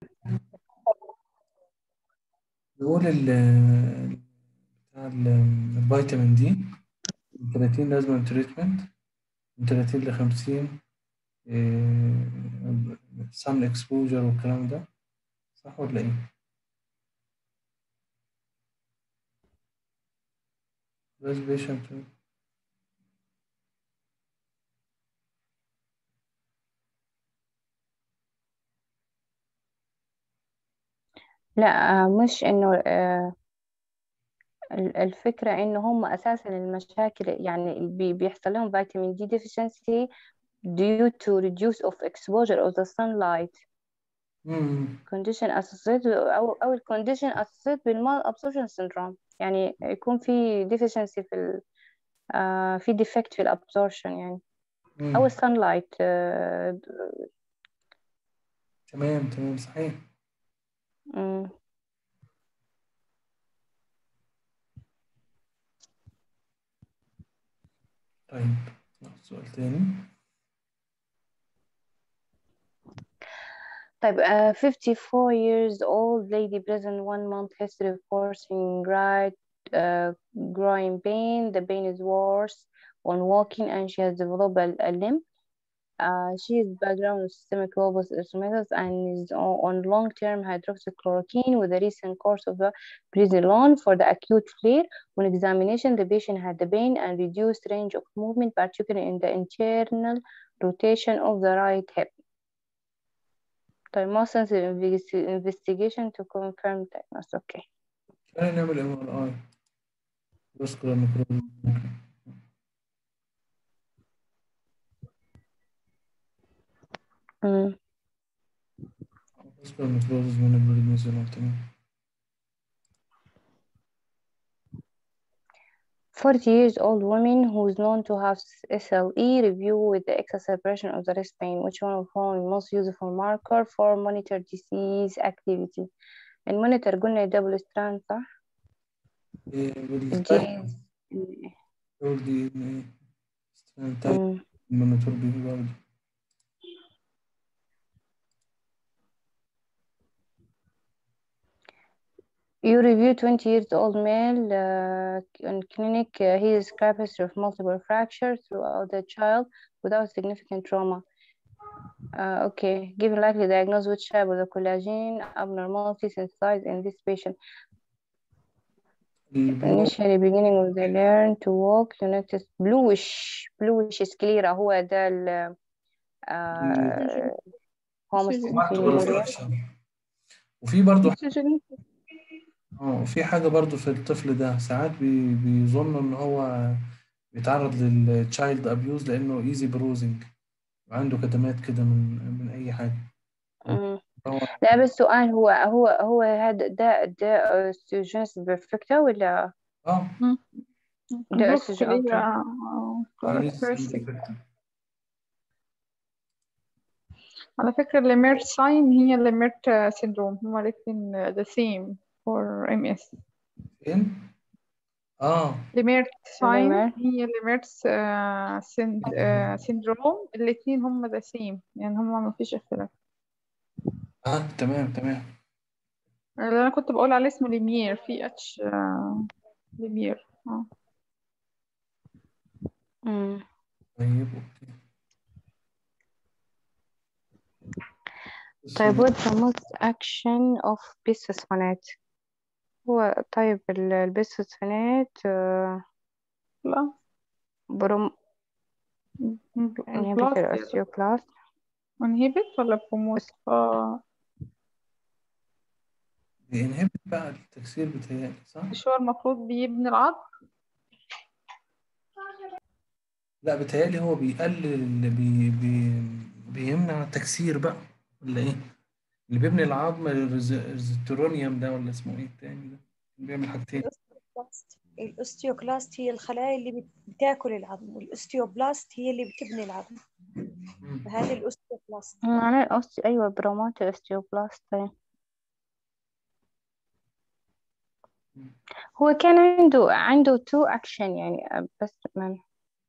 بيقول ال بتاع ال- الفيتامين دي من 30 لازم تريتمنت من 30 ل 50 سان اكسبوجر والكلام ده صح ولا ايه؟ بس بيشنت لا آه، مش إنه آه، ال- الفكرة إنه هم أساسا المشاكل يعني بي- بيحصل لهم فيتامين دي deficiency due to reduce of exposure of the sunlight مم. condition associated أو أو ال condition associated بالmal absorption syndrome يعني يكون في deficiency في ال آه في defect في ال absorption يعني أو مم. ال sunlight آه تمام تمام صحيح مم. طيب ناخد سؤال تاني طيب uh, 54 years old lady present one month history of forcing right uh, groin pain the pain is worse on walking and she has developed a, a limp uh, she is background with systemic lupus erythematosus and is on, on long-term hydroxychloroquine with a recent course of the prednisolone for the acute flare on examination the patient had the pain and reduced range of movement particularly in the internal rotation of the right hip طيب more sensitive investi- investigation to confirm diagnosis okay خلينا نعمل ام ار اي فاسكولار نكروز mm. فاسكولار نكروز من البريدنيزولون تمام 40 years old woman who is known to have SLE review with the exacerbation of the wrist pain which one of following most useful marker for monitor disease activity المونيتور قلنا دبل ستراند صح؟ إيه، الجي والدكتور دي ان ايه ستراند مم. المونيتور بيه برضه You review 20 years old male uh, in clinic. Uh, he described history of multiple fractures throughout the child without significant trauma. Uh, okay, given likely diagnosis which type of the collagen abnormality synthesized in this patient. البلو Initially beginning of the learn to walk, you notice bluish bluish sclera هو ده ال آه مالتيبل homocystinuria. فراكشن وفي برضه مسجلين اه وفي حاجة برضه في الطفل ده ساعات بي بيظن ان هو بيتعرض للتشايلد ابيوز لانه ايزي بروزنج وعنده كدمات كده من من اي حاجة مم. هو لا بس سؤال هو هو هو هذا ده ده استروجينس بيرفكتا ولا اه ده استروجين بروكلي أوكي. كاركترستيك على فكرة الليميرت ساين هي الليميرت سيندروم هما الاتنين the same for MS فين؟ اه ليميرت ساين Lemaitre. هي ليميرت سيندروم الاتنين هما the same يعني هما مفيش اختلاف اه تمام تمام اللي انا كنت بقول عليه اسمه ليمير في اتش ليمير اه مم. طيب اوكي طيب what the most action of bisphosphonates هو طيب ال- البيسفوسفونات آه، لا بروم inhibitor البلاست osteoclast انهبت ولا بروموت اه بينهبت بقى التكسير بتهيألي صح؟ مش هو المفروض بيبني العظم لا بتهيألي هو بيقلل اللي بي بي بيمنع التكسير بقى ولا ايه؟ اللي بيبني العظم الرز- الريزوترونيوم ده ولا اسمه ايه التاني ده؟ بيعمل حاجتين الأوستيوبلاست الأوستيوكلاست هي الخلايا اللي بت- بتاكل العظم والأوستيوبلاست هي اللي بتبني العظم مم. فهذه الأوستيوبلاست معناه الأوستي أيوة برومات الأوستيوبلاست طيب هو كان عنده عنده تو أكشن يعني آه، بس من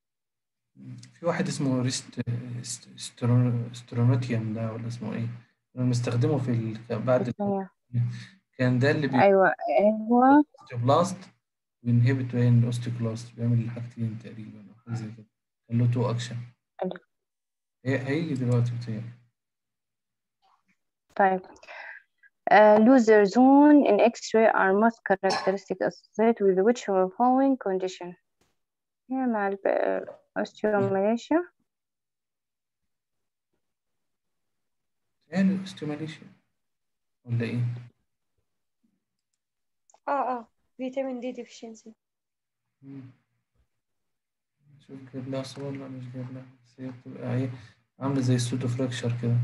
في واحد اسمه ريست است- استرو- استرونوتيوم ده ولا اسمه ايه؟ كنا بنستخدمه في ال... بعد الثانية كان ده اللي أيوة أيوة بيستوبلاست وينهبت وين الاوستيوكلاست بيعمل الحاجتين تقريبا او حاجه زي كده كان له تو اكشن أيوة. هي هيجي دلوقتي بتهيألي طيب Uh, loser zone in X-ray are most characteristic associated with which of the following condition هي مع ال osteomalacia بتهيألي الاوستيوماليشيا ولا ايه؟ اه اه فيتامين دي deficiency مم. شوف جايب لها صور لا مش جايب لها بس هي بتبقى ايه عاملة زي السودو فراكشر كده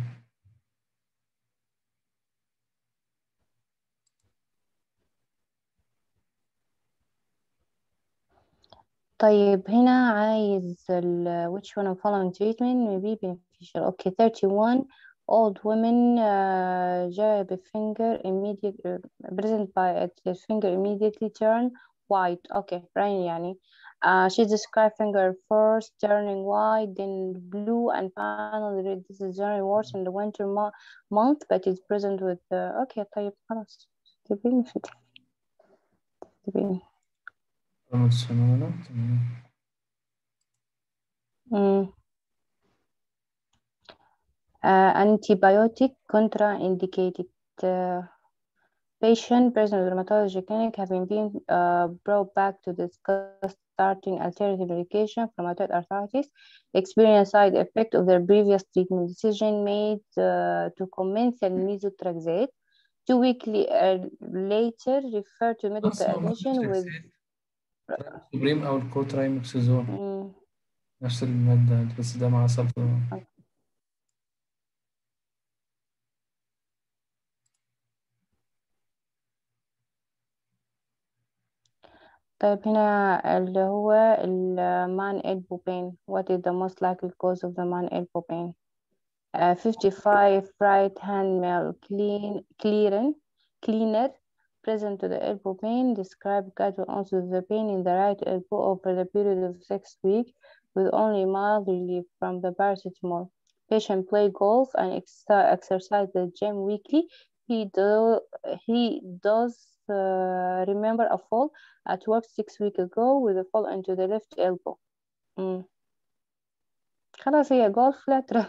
طيب هنا عايز ال which one of following treatment may be beneficial okay 31 old women uh, جاب finger immediate uh, present by the finger immediately turn white okay rain يعني uh, she described finger first turning white then blue and finally red this is generally worse in the winter mo month but is present with uh, okay طيب خلاص تبيني في تبيني رمز سنونة تمام Mm. Uh, antibiotic contraindicated. Uh, patient present with rheumatology clinic having been uh, brought back to discuss starting alternative medication for rheumatoid arthritis, experience side effect of their previous treatment decision made uh, to commence and methotrexate. Two weeks uh, later, refer to medical admission with سوبريم او الكوترايموكسيزون mm, نفس المادة بس ده مع سلفور طيب هنا اللي هو ال man elbow pain what is the most likely cause of the man elbow pain uh, 55 right hand male clean clearing cleaner present to the elbow pain describe gradual onset of the pain in the right elbow over the period of six weeks with only mild relief from the paracetamol patient play golf and ex exercise the gym weekly he do he does uh, remember a fall at work six weeks ago with a fall into the left elbow مم. خلاص هي جولف لاترال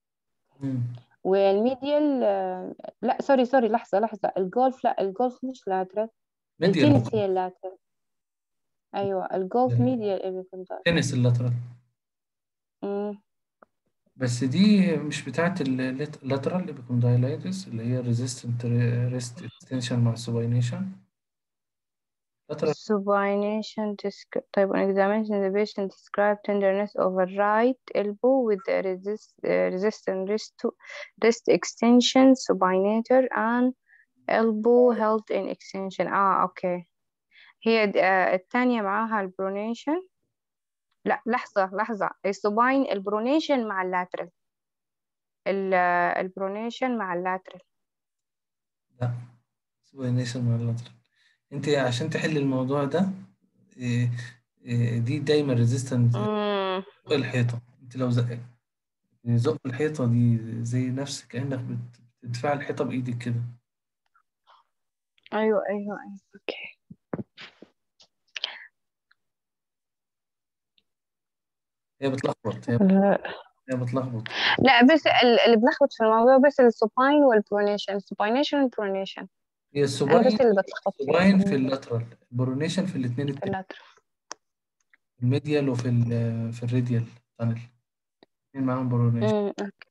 والميديال آه، لا سوري سوري لحظة لحظة الجولف لا الجولف مش لاترال ميديال التنس هي اللاترال أيوة الجولف لا. ميديال إبيكوندايل تنس اللاترال مم. بس دي مش بتاعت اللاترال ابيكوندايلايتس اللي هي ريزيستنت ريست اكستنشن مع سوباينيشن لاترال supination descri- طيب on examination the patient described tenderness of a right elbow with the resist, uh, resistant wrist to wrist extension supinator and elbow held in extension اه اوكي هي د- آه الثانية معاها البرونيشن لا لحظة لحظة السوباين البرونيشن مع اللاترال ال- آه، البرونيشن مع اللاترال لا سوباينيشن مع اللاترال انت عشان تحل الموضوع ده إيه، إيه، دي دايما ريزيستنت مم. زق الحيطة انت لو زق زق الحيطة دي زي نفس كأنك بت- بتدفع الحيطة بإيدك كده ايوه ايوه ايوه اوكي هي بتلخبط هي لا هي بتلخبط لا بس ال- اللي بلخبط في الموضوع بس السوباين والبرونيشن السوباينيشن والبرونيشن هي انا السوباين بس اللي بتلخبط فيه السوباين في مم. اللاترال البرونيشن في الاثنين التانيين اللاترال في الميديال وفي ال في الراديال تانل الاثنين معاهم برونيشن مم. أوكي.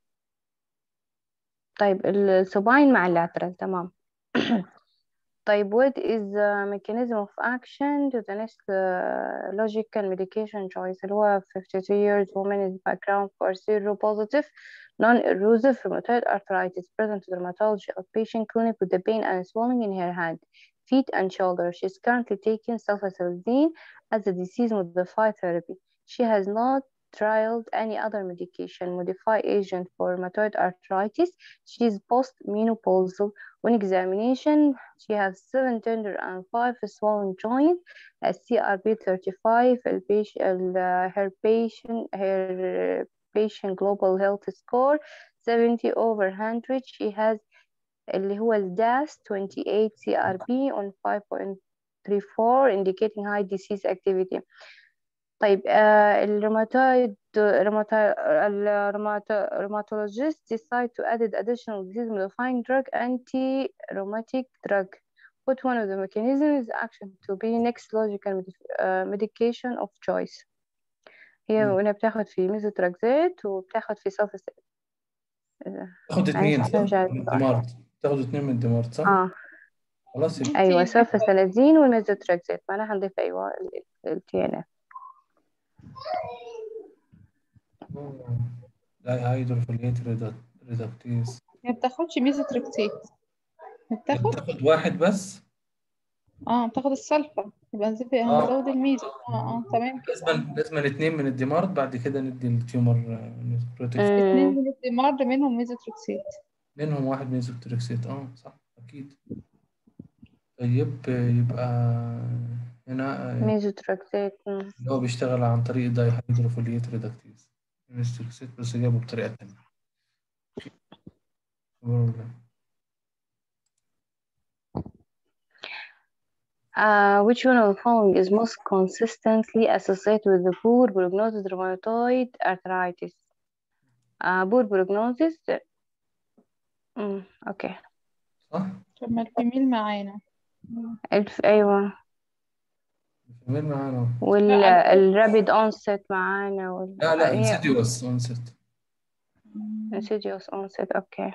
طيب السوباين مع اللاترال تمام طيب what is the mechanism of action to the next uh, logical medication choice اللي هو 52 years woman is background for seropositive non-erosive rheumatoid arthritis present to dermatology outpatient clinic with the pain and swelling in her hand feet and shoulder she's currently taking sulfasalazine as a disease modified therapy she has not trialed any other medication modified agent for rheumatoid arthritis she's post-menopausal on examination she has seven tender and five swollen joints, a CRP 35, a patient, uh, her patient, her patient global health score 70 over 100 she has اللي هو ال DAS 28 CRP on 5.34 indicating high disease activity طيب uh, الروماتويد الروماتولogist decide to add additional disease modifying drug anti-rheumatic drug What one of the mechanisms action to be next logical uh, medication of choice هي مم. وأنا بتاخد في ميزوتراكزيت وبتاخد في سلفس تاخد معلش اتنين عشان صح؟ رجعت من صح الدمارت تاخد اتنين من الدمارت صح؟ اه خلاص يبقى أيوة في سلفاسلازين والميزوتراكزيت معناها هنضيف أيوة ال تي ان اف لا هيدروفوليت ريدكتيز ما بتاخدش ميزوتريكسيت بتاخد بتاخد واحد بس اه بتاخد السلفة يبقى نزيد اه هنزود الميزو اه اه تمام كده لازم لازم اتنين من الدمارت بعد كده ندي التيومر بروتكشن اتنين أمم من الدمار منهم ميزوتريكسيت منهم واحد ميزوتريكسيت اه صح اكيد طيب يبقى هنا آه، ميزوتراكزيت أمم. اللي هو بيشتغل عن طريق داي هيدروفوليت ريدكتيز ميزوتريكسيت بس جابه بطريقة تانية بروبلم. Uh, which one of the following is most consistently associated with the poor prognosis rheumatoid arthritis? Uh, poor prognosis. أمم، أوكي صح؟ طب ما الفيميل معانا الف... أيوة مين معانا؟ وال لا أنا الرابيد onset معانا وال... لا لا هي انسيديوس onset insidious onset أوكي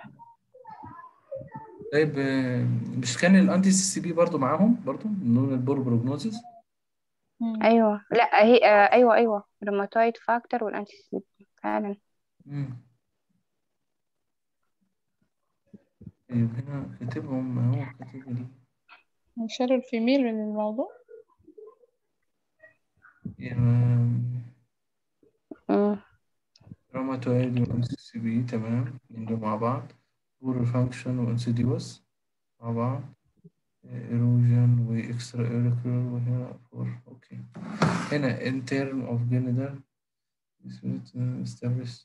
طيب آه، مش كان الانتي سي سي بي برضه معاهم برضه من ضمن البور بروجنوزيس مم. أيوة لا هي آه، أيوة أيوة rheumatoid factor والأنتي فعلا مم. طيب هنا كاتبهم ما هو كاتب ال شالوا الفيميل من الموضوع يعني أمم. روماتويد والانتي سي بي تمام دول مع بعض بور فانكشن وانسيديوس مع بعض ايروجن واكسترا ايريكولر وهنا فور اوكي هنا in term of genital established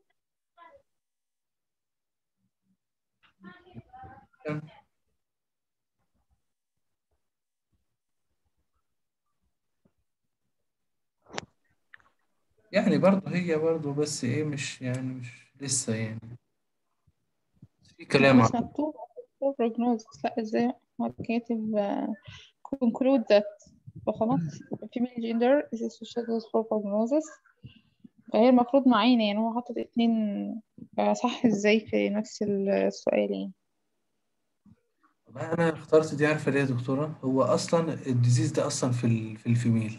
يعني برضه هي برضه بس ايه مش يعني مش لسه يعني في كلام بس عن مكتوب prognosis لا ازاي هو كاتب آه، conclude that فخلاص female gender is associated with poor prognosis فهي المفروض معانا يعني هو حاطط اتنين آه، صح ازاي في نفس السؤال يعني طب انا اخترت دي عارفه ليه يا دكتوره هو اصلا الديزيز ده اصلا في ال... في الفيميل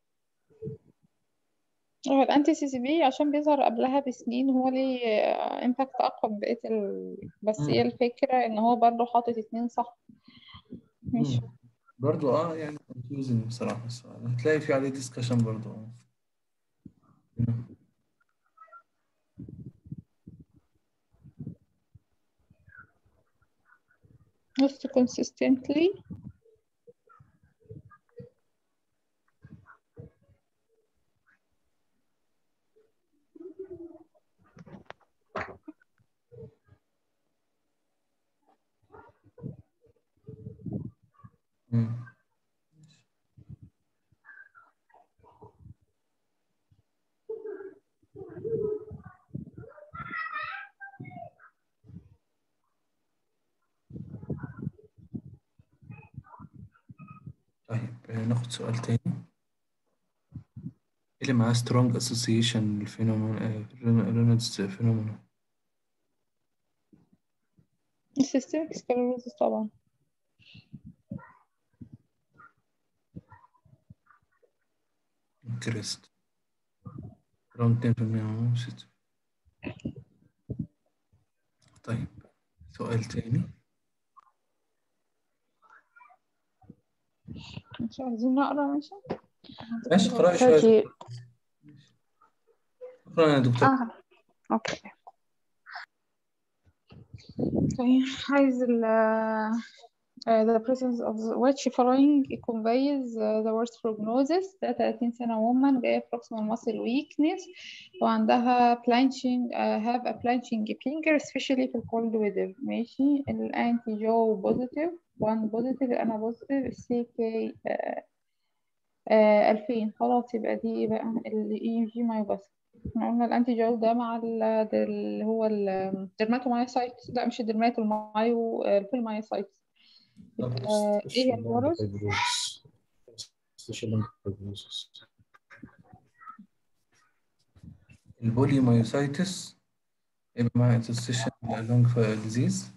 هو الانتي سي سي بي عشان بيظهر قبلها بسنين هو ليه امباكت اقوى من بقية ال... بس هي مم. الفكرة ان هو برضه حاطط اتنين صح مش مم. برضو اه يعني confusing بصراحه السؤال هتلاقي في عليه ديسكشن برضو اه هنا. most consistently مم. طيب آه، ناخد سؤال تاني إيه اللي معاه strong association الفينومين رينولدز فينومينا systemic sclerosis طبعا كريست around 10% أهو، ست. طيب سؤال تاني مش عايزين نقرا ماشي ماشي قرأي شوية surgery شكرا يا دكتور اه اوكي طيب عايز ال Uh, the presence of the- which following conveys uh, the worst prognosis ده 30 سنة woman جاية proximal muscle weakness وعندها planching uh, have a planching finger especially في cold weather ماشي الانتي جو positive one positive أنا positive السي كي آه 2000 خلاص يبقى دي إيه بقى ال EMG myopathy احنا قلنا الانتي جو ده مع ال- ده اللي هو الدرماتومايوسايتس لا مش الدرماتومايو الفيلمايوسايتس طب آه، ايه هي الفيروس البوليومايوسايتس يبقى مع انتستيشن لونج ديزيز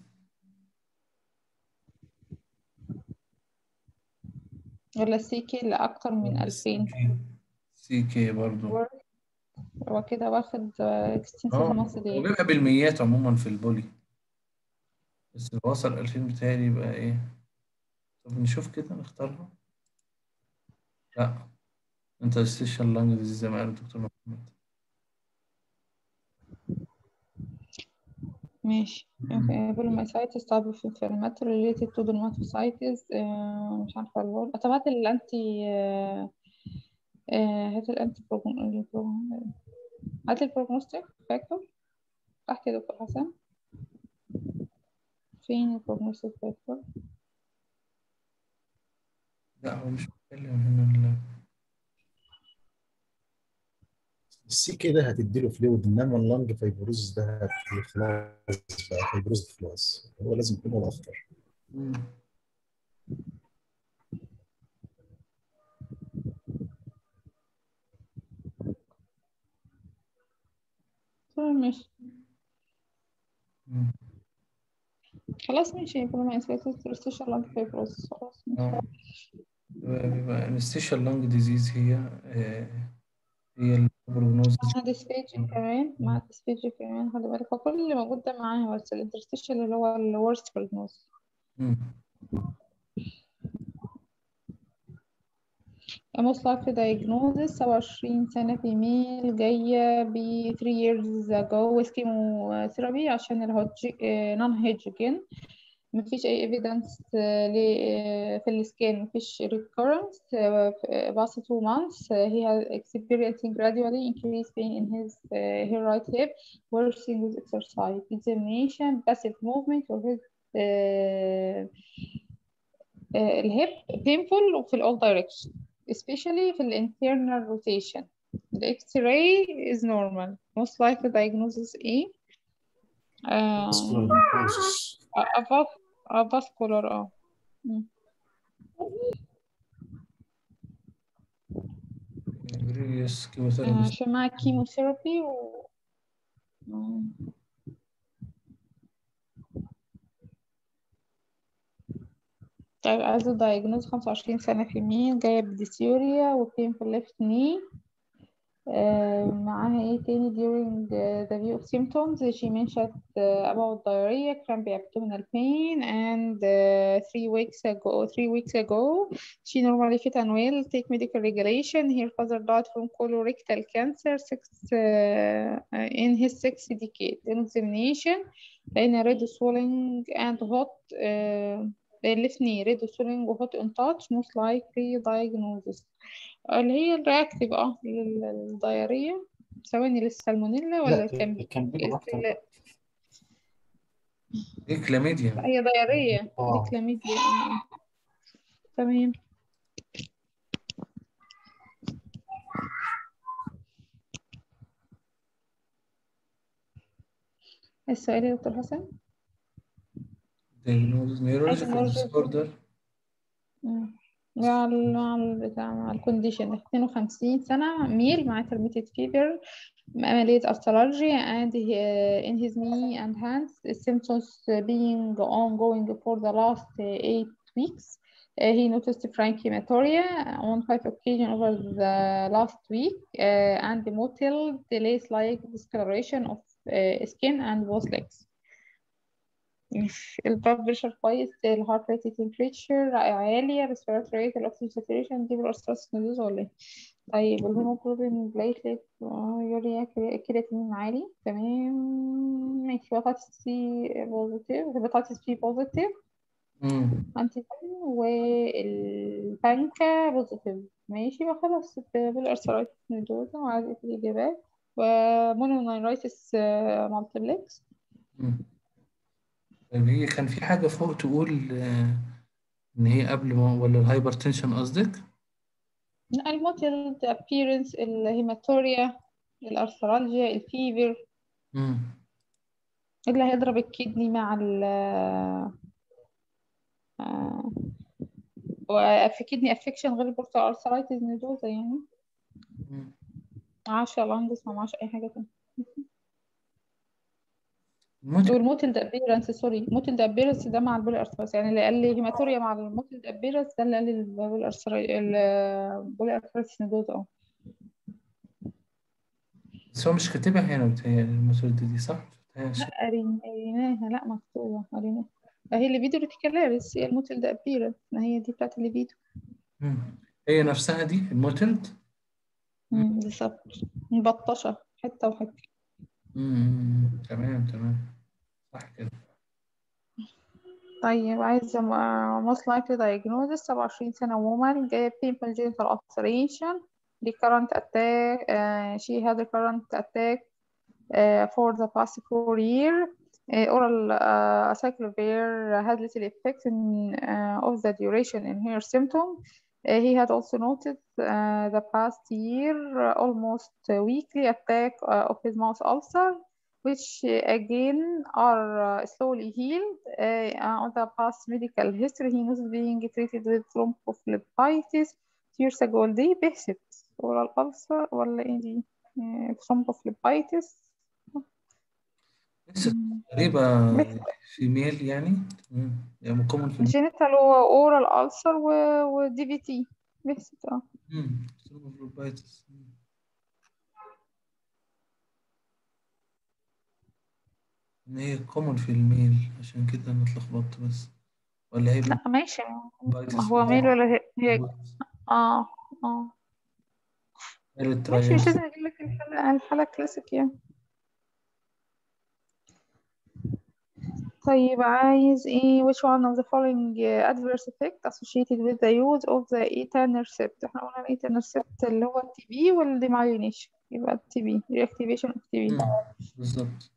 ولا السي كي اللي أكتر من 2000 سي كي برضو هو كده واخد اكستنسيف اه ماسل وبيبقى بالميات عموما في البولي بس لو وصل 2000 بتهيألي يبقى ايه طب نشوف كده نختارها لا انترستيشن لانج ديزيز زي ما قال الدكتور محمد ماشي بوليمايسايتس طب في inflammatory related to dermatocytes آه، مش عارفة الورد طب هات الأنتي آه، آه، هات الأنتي بروجن هات البروجنوستيك فاكتور تحت يا دكتور حسن فين البروجنوستيك فاكتور لا هو مش بيتكلم هنا ال- السي كي ده هتديله فلويد انما اللنج فايبروز ده هتديله خلاص بقى فايبروز خلاص هو لازم يكون هو الاخطر مم. طيب ماشي مم. خلاص ماشي بوليمايسايتس interstitial lung fibrosis خلاص ماشي اه يبقى بيبقى انستيشن لانج ديزيز هي آه، هي البروجنوزيس مع ديسبيجي كمان مع ديسبيجي كمان خلي بالك هو كل اللي موجود ده معاه بس الانترستيشال اللي هو ال worst prognosis مم. most likely diagnosis 27 سنة female جاية ب 3 years ago with chemotherapy عشان الهوج نون هيدجن مفيش أي evidence آه، ل آه، في السكان مفيش recurrence آه، في past two months آه، he has experiencing gradually increased pain in his uh, her right hip worsening with exercise examination passive movement of his آه، آه، الهيب painful وفي all direction especially في ال internal rotation the x-ray is normal most likely diagnosis ايه آه، avas- avascular اه مم. بريس آه، كيموثيرابي عشان معاه كيموثيرابي و مم. طيب عايزة diagnose 25 سنة في مين جاية بديسيوريا وبين في الليفت ني معاها ايه تاني during uh, the view of symptoms she mentioned uh, about diarrhea crampy abdominal pain and uh, three weeks ago three weeks ago she normally fit and well take medical regulation her father died from colorectal cancer six uh, in his sixth decade in examination لقينا red swelling and hot uh, left knee red swelling و hot in touch most likely diagnosis اللي هي الرياكتيف اه لل- للديارية ثواني للسالمونيلا ولا لا كان كان بيجي اكتر لا دي كلاميديا هي ديارية دي اه كلاميديا اه تمام السؤال يا دكتور حسن diagnosis neurological Diagnosis. disorder مم. مع ال مع البتاع مع الكونديشن 52 سنة ميل مع intermittent fever عملية astrology and he, in his knee and hands symptoms being ongoing for the last eight weeks Uh, he noticed frank hematuria on five occasions over the last week uh, and motile delays like discoloration of uh, skin and both legs. البلاد بريشر كويس الهارت ريت تمبريتشر عالية respiratory rate الأكسجين ساتوريشن دي بالأرستاس نودوز ولا ايه؟ طيب الهيموجلوبين بليتلت يوريا كرياتين عالي تمام ماشي هيباتيتس سي بوزيتيف هيباتيتس بي بوزيتيف مم. انتي والبانكا بوزيتيف ماشي بقى خلاص بالارثرايتس نودوزا وعادة الإجابات ومونونيرايتس مالتيبلكس مم. طيب هي كان في حاجة فوق تقول آه، إن هي قبل ما ولا الهايبرتنشن قصدك؟ الموتيلد appearance الهيماتوريا الأرثرالجيا الفيفر مم. اللي هيضرب الكدني مع ال آه، وفي كدني افكشن غير البورتال ارثرايتس نودوزا يعني مم. معاش لانجس ما معاش اي حاجه تانية الموت والموتيلد ابيرنس سوري موتيلد ابيرنس ده مع البولي ارثرايتس يعني اللي قال لي هيماتوريا مع الموتيلد ابيرنس ده اللي قال لي البولي ارثرايتس البولي ارثرايتس نودوزا اه بس هو مش كاتبها هنا بتهيألي الموتورد دي صح؟ مشفتهاش. لا قرين- قريناها لا مكتوبه قريناها هي اللي فيديو ريتيكالاريس هي الموتيلد ابيرنس ما هي دي بتاعت اللي فيديو مم. هي نفسها دي الموتلد؟ مم، بالظبط مبطشة حتة وحتة مم. تمام تمام صح كده طيب عايزة م- most likely diagnosis 27 سنة woman جاية painful genital ulceration recurrent attack uh, she had recurrent attack uh, for the past four years uh, oral uh, acyclovir had little effect in, uh, of the duration in her symptom Uh, he had also noted uh, the past year uh, almost uh, weekly attack uh, of his mouth ulcer which uh, again are uh, slowly healed. Uh, on the past medical history, he was being treated with thrombophlebitis years ago. دي بهست oral ulcer ولا ايه دي؟ uh, thrombophlebitis لسه مم. غريبة بهست في ميل يعني مم. يعني كومن في genital و oral ulcer و, و DVT بهست اه مم. Thrombophlebitis. مم. إن هي كومن في الميل عشان كده أنا اتلخبطت بس ولا هي لا ماشي بايتس ما في هو ميل ولا هي, هي البوتس اه اه ميل ماشي مش التراينس لازم اجيب لك الحلقة الحلقة كلاسيك يعني طيب عايز ايه which one of the following uh, adverse effect associated with the use of the etanercept احنا قلنا الetanercept اللي هو التي بي والديمايونيشن يبقى التي بي reactivation of TB مم. بالظبط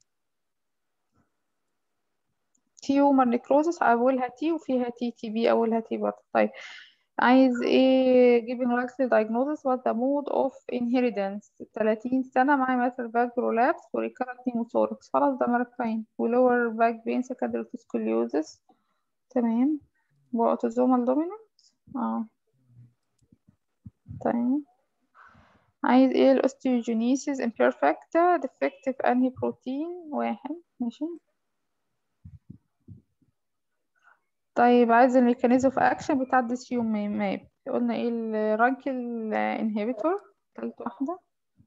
tumor necrosis أولها تي وفيها تي تي بي أولها تي برضه طيب عايز ايه given likely diagnosis what the mode of inheritance 30 سنة معايا مثل back prolapse و recurrent pneumothorax خلاص ده مركبين و lower back pain secondary to scoliosis تمام و autosomal dominant اه طيب عايز ايه الاوستيوجينيسيس imperfecta defective انهي بروتين واحد ماشي طيب عايز الميكانيزم اوف اكشن بتاع الديسيوم ماب قلنا ايه الرانكل انهبيتور تالت واحدة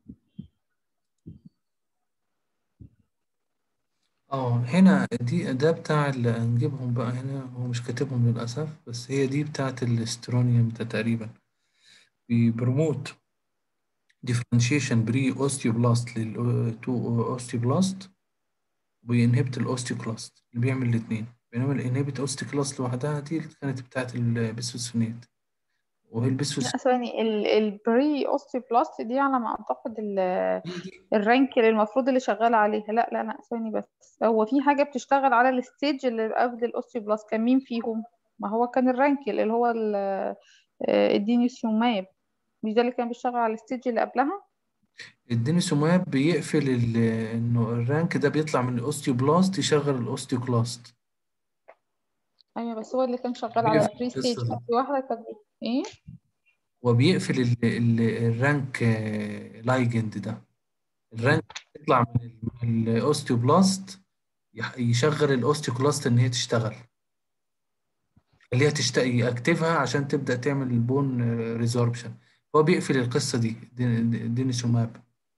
اه هنا دي ده بتاع اللي نجيبهم بقى هنا هو مش كاتبهم للأسف بس هي دي بتاعت الاسترونيوم ده تقريبا بيبرموت ديفرنشيشن بري اوستيوبلاست للتو اوستيوبلاست وينهبت الاوستيوكلاست اللي بيعمل الاثنين بينما الانهبت اوستيوكلاست لوحدها دي اللي كانت بتاعت البيسفوسفونات وهي البيسفوس لا ثواني ال- البري اوستيوبلاست دي على ما اعتقد ال- دي دي الرانكل المفروض اللي شغال عليها لا لا لا ثواني بس هو في حاجة بتشتغل على الستيج اللي قبل الاوستيوبلاست كان مين فيهم ما هو كان الرانكل اللي هو ال- آه، الدينيسيوماب مش ده اللي كان بيشتغل على الستيج اللي قبلها الدينيسوماب بيقفل ال- انه الرانك ده بيطلع من الاوستيوبلاست يشغل الاوستيوكلاست ايوه بس هو اللي كان شغال على بيقفل البري ستيج القصة كان دي في واحدة كانت ايه وبيقفل ال ال الرانك آه، لايجند ده الرانك يطلع من ال- من الاوستيوبلاست يح- يشغل الاوستيوكلاست ان هي تشتغل اللي هي تشت... يأكتفها عشان تبدأ تعمل البون ريزوربشن هو بيقفل القصة دي دي- دي- دينيسوماب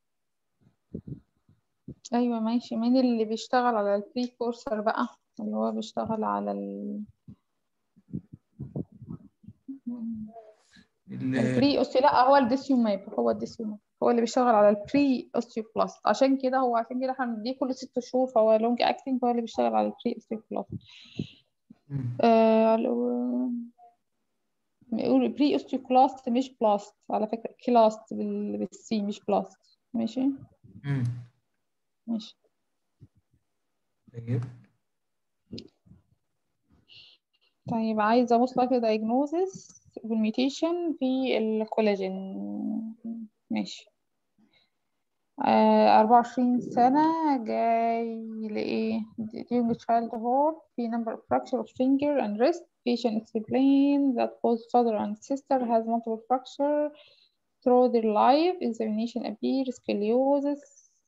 ايوه ماشي مين اللي بيشتغل على البري كورسر بقى اللي هو بيشتغل على ال ال- البري اوستيو لا هو الديسيوماب هو الديسيوماب هو اللي بيشتغل على البري اوستيوبلاست عشان كده هو عشان كده احنا بنديه كل ست شهور فهو لونج اكتنج هو اللي بيشتغل على البري اوستيوبلاست مم. آه يقول بري اوستيوكلاست مش بلاست على فكرة كلاست بال... بالسي مش بلاست ماشي مم. ماشي طيب طيب عايزة most likely diagnosis بالميوتيشن في الكولاجين ماشي آه، أربعة وعشرين سنة جاي لإيه during childhood في number of fracture of finger and wrist patient explained that both father and sister has multiple fracture through their life examination appear scoliosis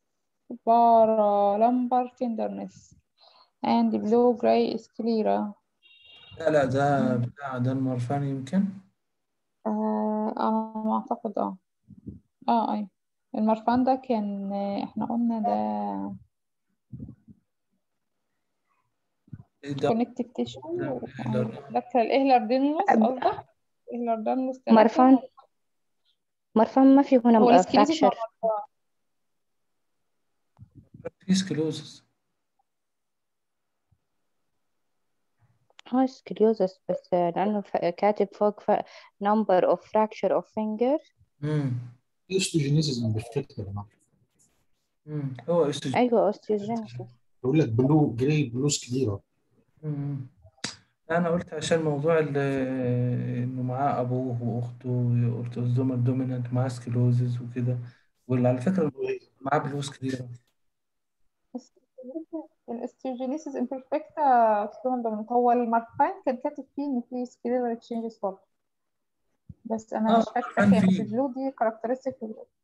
lumbar tenderness and blue gray sclera لا لا ده بتاع ده المرفان يمكن آه أنا ما أعتقد اه اه أي المرفان ده كان احنا قلنا ده ده connective tissue ده آه، الإهلر. ده كان الإهلر دينلوس قصدك إهلر دينلوس تلاتة. مرفان مرفان ما في هو هنا السكليروسيس مع فراكشر مرفان في سكلوزس هاي سكليوزس بس لأنه ف- كاتب فوق ف... number of fracture of finger امم الاستوجينيسيس امبرفكت يا جماعه امم هو استج... أيوة osteogenesis بقول لك بلو جراي بلو سكليرا مم. انا قلت عشان موضوع ال- انه معاه ابوه واخته اورتوزومال دومينانت معاه سكلوزز وكده واللي على فكره معاه بلوز كتير الاستيوجينيسيس امبرفكتا كلهم دومينانت هو المرفان كان كاتب فيه ان في سكليرال اكسشينجز برضه بس انا اه مش فاكره كان كام في- في البلو دي كاركترستيك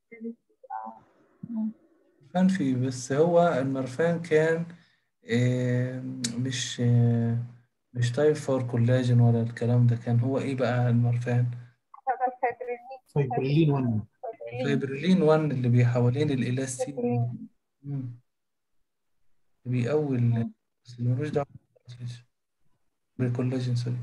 مرفان فيه بس هو المرفان كان آه، مش آه، مش تايب فور كولاجين ولا الكلام ده كان هو ايه بقى المرفان فايبرلين 1 فيبرلين 1 اللي بي حوالين الالاستين مم. بيقوي ال- بس ملوش دعوه بالكولاجين. بالكولاجين سوري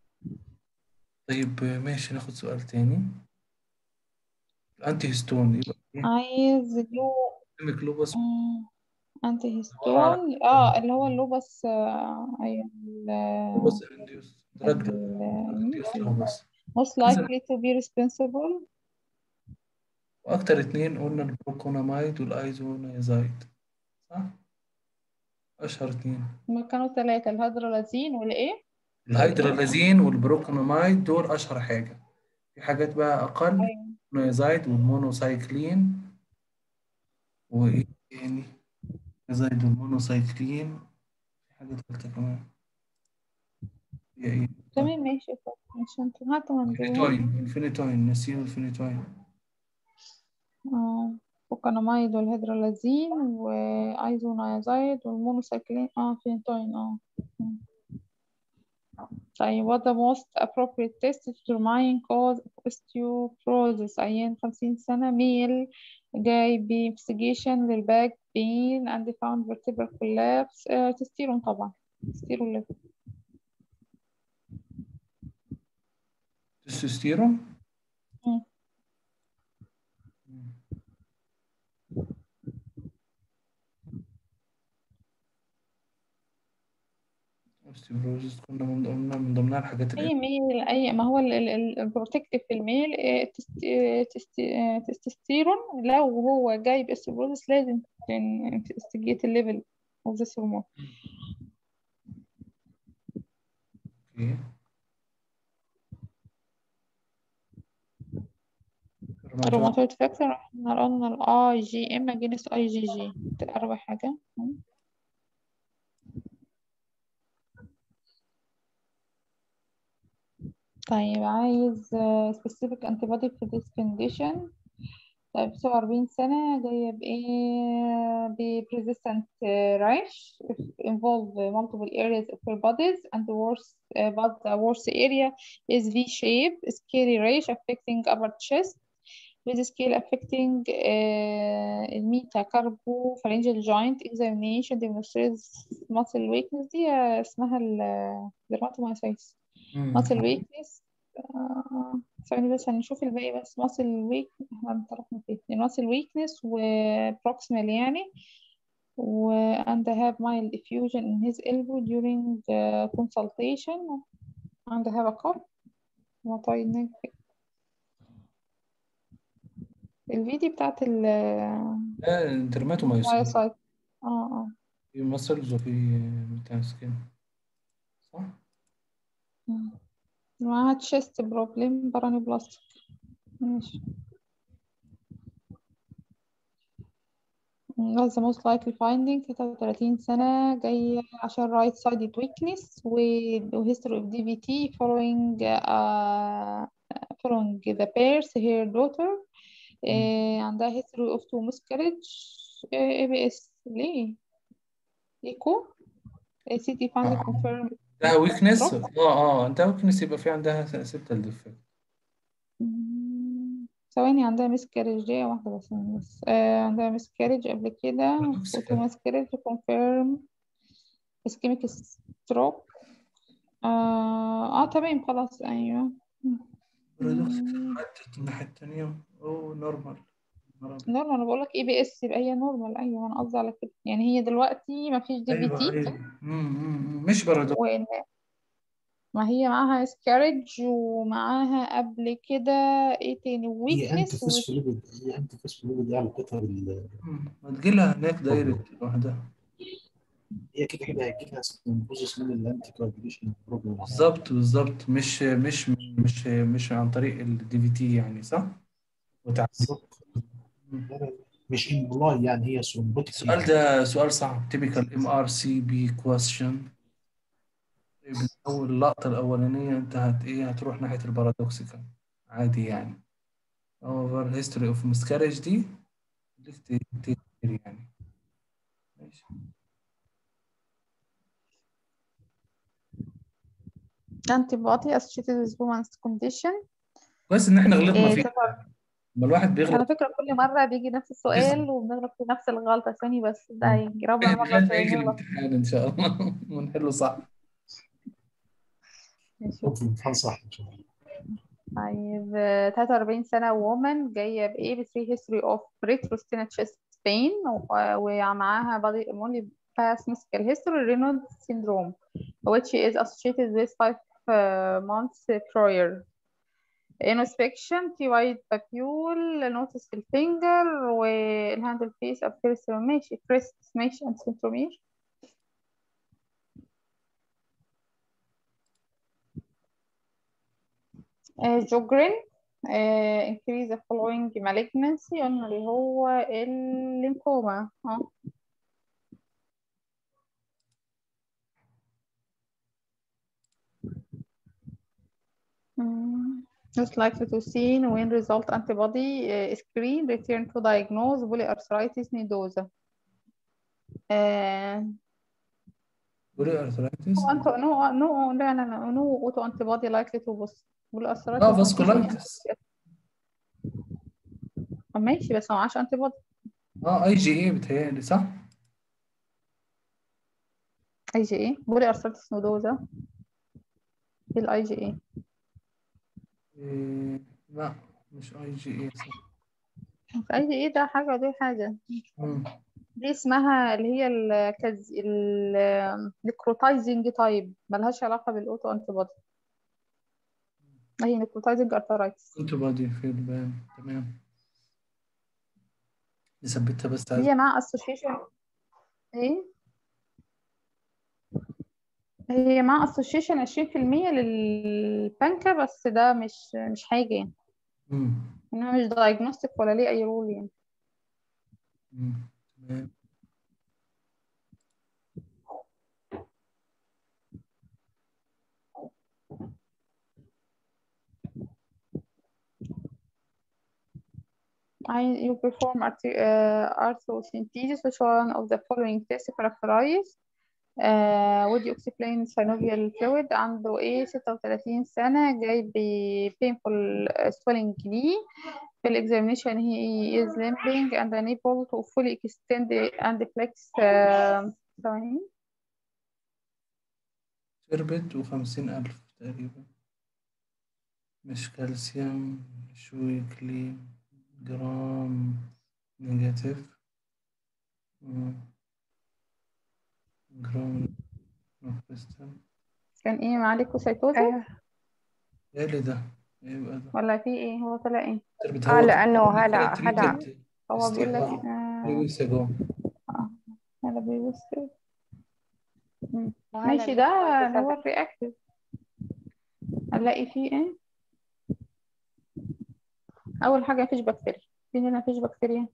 طيب آه، ماشي ناخد سؤال تاني الانتي هيستون يبقى ايه عايز له سيستميك لوبس انتي هيستون اه اللي هو اللوبس آه، ايوه ال- لوبس انديوس دراج ال- انديوس لوبس most likely to be responsible واكتر اتنين قلنا البروكونامايد والايزونيازايد صح اشهر اتنين هما كانوا ثلاثة الهيدرولازين والايه الهيدرالازين والبروكونامايد دول اشهر حاجه في حاجات بقى اقل ايوه نيازايد والمونوسايكلين وايه تاني نيازايد والمونوسايكلين في حاجه تالتة كمان هي ايه تمام ماشي مش انت هاتوا من دول الفينيتوين الفينيتوين نسينا الفينيتوين اه فوكانامايد والهيدرالازين وايزونيازايد والمونوسايكلين اه فينتوين اه مم. طيب what the most appropriate test to determine cause of osteoporosis عيان خمسين سنة ميل جاي ب investigation للباك pain and found vertebral collapse آه تستيرون طبعا تستيرون ليفل تستوستيرون مم. اوستيوبروزيس كنا من ضمنها من ضمنها الحاجات اللي أي ميل أي ما هو البروتكتيف في الميل آه، تست- آه، تست- آه، تستوستيرون لو هو جاي باستروبروزس لازم تستجيت الليفل of this hormone اوكي الروماتويد فاكتور احنا قلنا الاي جي ام جينس اي جي جي ده أروع حاجة م. طيب عايز آه، specific antibody for this condition طيب 47 سنة جاية بإيه ب persistent آه، rash involve multiple areas of her bodies and the worst uh, but the worst area is V-shape scary rash affecting upper chest with scale affecting uh, الميتا كاربو pharyngeal joint examination demonstrates muscle weakness دي آه، اسمها ال dermatomyositis muscle weakness آه، ثواني بس هنشوف الباقي بس muscle weak احنا انطلقنا فيه muscle weakness و proximal يعني و and have mild effusion in his elbow during the consultation and have a cough وطيب نجم الفيديو بتاعت ال ده درماتومايسين مايوسايت اه اه في ماسلز وفي بتاع سكين صح؟ مم. معاها تشيست بروبلم براني بلاستيك ماشي That's the most likely finding 33 سنة جاية عشان right sided weakness و و history of DVT following uh, following the birth her daughter uh, عندها history of two miscarriage uh, ABS ليه؟ ايكو سي تي فاند آه. confirmed عندها ويكنس stroke. اه اه عندها ويكنس يبقى في عندها سبتال ديفكت مم، ثواني عندها مسكاريج دي واحدة بس بس آه عندها مسكاريج قبل كده Paradoxical. فوتو مسكاريج كونفيرم اسكيميك ستروك آه, اه تمام خلاص ايوه بارادوكسيكال عدت الناحية التانية اوه نورمال نورمال انا بقول لك اي بي اس يبقى هي نورمال ايوه انا قصدي على كده يعني هي دلوقتي ما فيش دي في ايوه تي ايوه مم، مم، مش بارادوكس وان ما هي معاها مسكاريج ومعاها قبل كده ايه تاني هي ويكنس انتفوسفوليبيد هي انتفوسفوليبيد دي علاقتها بال ما تجيلها هناك دايركت لوحدها هي كده كده هيجي لها سمبوزس من الانتي كوagulation بروبلم بالظبط بالظبط مش مش مش مش عن طريق الدي في تي يعني صح؟ وتعدي بالظبط لا، لا، مش امبلاي يعني هي ثرومبوتيك السؤال ده سؤال صعب تيبيكال ام ار سي بي كويستشن من اول اللقطه الاولانيه انت هت ايه هتروح ناحيه البارادوكسيكال عادي يعني اوفر هيستوري اوف مسكاريج دي ليك ت- تقدر يعني ماشي antibody associated with women's condition كويس ان احنا غلطنا إيه فيه طبعا لما الواحد على بيغلط فكرة كل مرة بيجي نفس السؤال وبنغلط في نفس الغلطة ثاني بس ده هيجي رابع مرة لغايه ما يجي نغلط الامتحان ان شاء الله ونحله صح ماشي في الامتحان صح ان شاء الله طيب آه، 43 سنة وومن جاية بإيه ب 3 history of retrostinal chest pain و- ومعاها body only past musical history Raynaud's syndrome which is associated with five uh, months prior inspection في white papule notice في الفينجر والهاندل فيس appears ماشي crest ماشي and centromere آه، جوجرين آه، increase the following malignancy قلنا اللي هو الليمفوما اه Mm, Most likely to seen when result antibody uh, screen return to diagnose polyarthritis nodosa. Uh, بولي ارثرايتس no, anto- no, no, لا لا لا no auto antibody likely to boost polyarthritis اه مفيش فاسكولايتس آه، ماشي بس ما معاش antibody اه اي جي اي بتهيألي صح؟ اي جي اي polyarthritis nodosa ايه الاي جي اي إيه لا مش اي جي اي صح اي جي اي ده حاجة ودي حاجة مم. دي اسمها اللي هي الكز النكروتايزنج تايب ملهاش علاقة بالاوتو انتيبودي هي نكروتايزنج ارثرايتس انتو بادي في البان تمام نثبتها بس عايز هي مع اسوشيشن ايه هي مع اسوشيشن 20% للبنكا بس ده مش مش حاجة يعني مم. انها مش دايجنوستيك ولا ليه اي رول يعني مم. تمام I, you perform arti- uh, arthrosynthesis which one of the following tests characterize uh, would you explain synovial fluid عنده ايه 36 سنة جاي ب painful swelling knee في examination he is limping and unable to fully extend and flex uh, ثواني شربت وخمسين ألف تقريبا مش كالسيوم مش ويكلي جرام نيجاتيف مم. جرام كريستال كان ايه معاليكو سيتوزيس أيوة ايه اللي ده؟ ايه بقى ده؟ ولا في ايه هو طلع ايه تربت اه هو لأنه كان هذا هذا treated هو بيقول لك استيقاظ آه three weeks ago. هذا بيبص مم. وهذا ماشي ده بيبقى اللي هو بسبب- الرياكتيف هنلاقي فيه ايه اول حاجه مفيش بكتيريا في هنا مفيش بكتيريا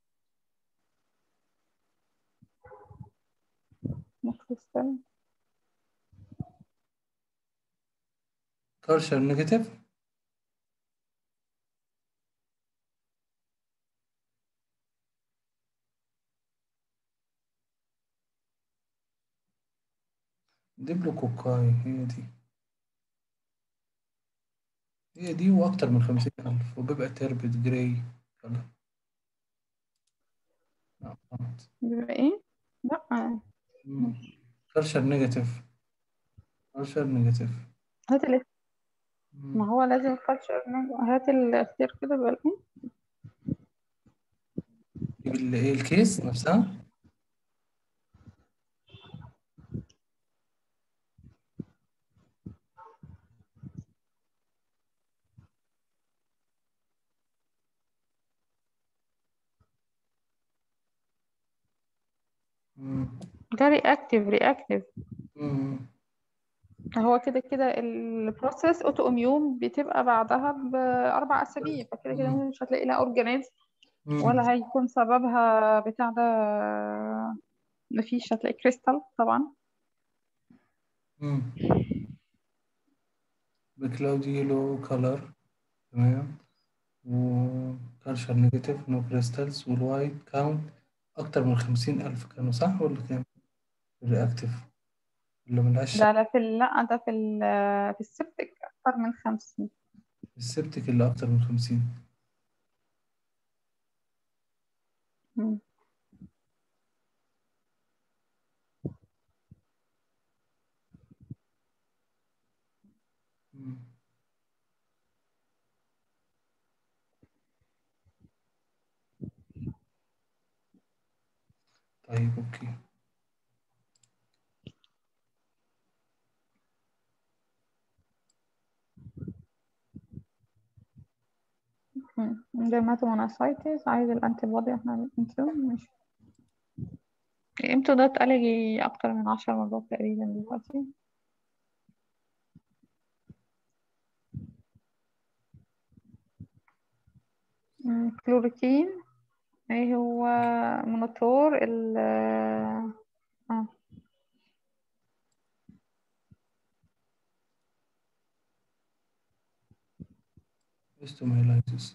كريستال culture negative ديبلوكوكاي هي دي هي دي وأكتر من خمسين ألف وبيبقى تربت جراي كلر لا غلط بيبقى ايه لا culture negative culture negative هات ال مم. ما هو لازم الكالتشر هات الاختيار كده بقى ايه يجيب ال- ايه الكيس نفسها مم. ده رياكتيف رياكتيف مم. هو كده كده البروسيس اوتو اميون بتبقى بعدها باربع اسابيع فكده كده مم. مش هتلاقي لها اورجانيزم مم. ولا هيكون سببها بتاع ده مفيش هتلاقي كريستال طبعا مم. بكلاود يلو كلر تمام وكالشر نيجاتيف نو كريستالز والوايت كاونت أكتر من خمسين ألف كانوا صح ولا كام؟ الرياكتيف اللي ملهاش ده لا في ال- لا ده في ال في السبتك اكتر من خمسين السبتك اللي أكتر من خمسين مم. مم. طيب أوكي مم. dermatomyositis عايز الانتي بودي احنا انتو ماشي امتى ده اتقال لي اكتر من عشر مرات تقريبا دلوقتي مم. كلوريكين ايه هو مونوتور ال اه osteomyelitis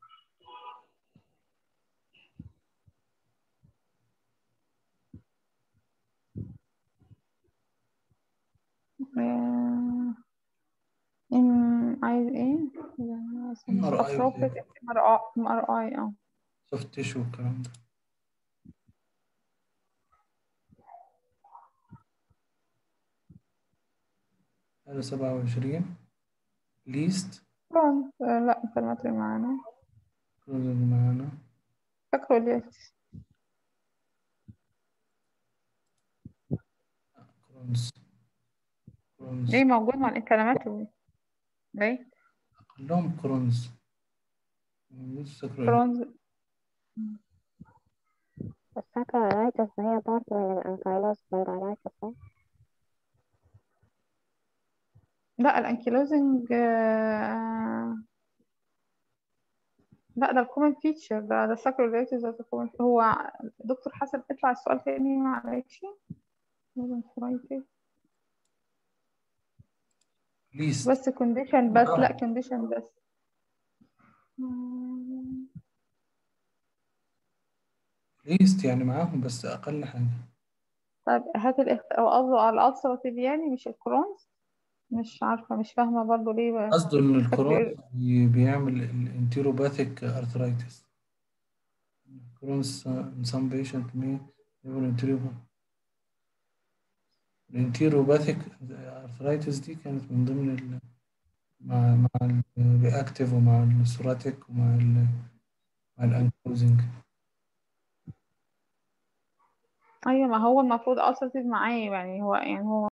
آه، ام عايز ايه MRI اتروفيك ام ار اي ام ار اي اه soft tissue والكلام ده هذا سبعة وعشرين least طبعا آه، لا كلمات اللي معانا closing معانا فاكره الياس كرونز كرونز ليه موجود مع الكلمات ليه كلهم كرونز موجود في سكر كرونز الساكرايتس هي بارت من الأنكايلوس سبونديلايتس صح؟ لا الانكيلوزنج آه، لا ده الكومن فيتشر ده ده ساكروليتس ده الكومن هو دكتور حسن اطلع السؤال تاني معلش لازم فرايتي. least بس كونديشن بس آه. لا كونديشن بس مم. least يعني معاهم بس أقل حاجة طيب هات الاخت... هو قصده على الالسراتيف يعني مش الكرونز مش عارفة مش فاهمة برضو ليه بقى قصده إن الكرون فاكر بي- بيعمل الانتيروباثيك arthritis Crohn's in some patient may have enteropath الانتيروباثيك arthritis دي كانت من ضمن ال مع مع الرياكتيف ومع السوراتيك ومع ال مع الانكلوزنج ايوه ما هو المفروض ulcerative معاه يعني هو يعني هو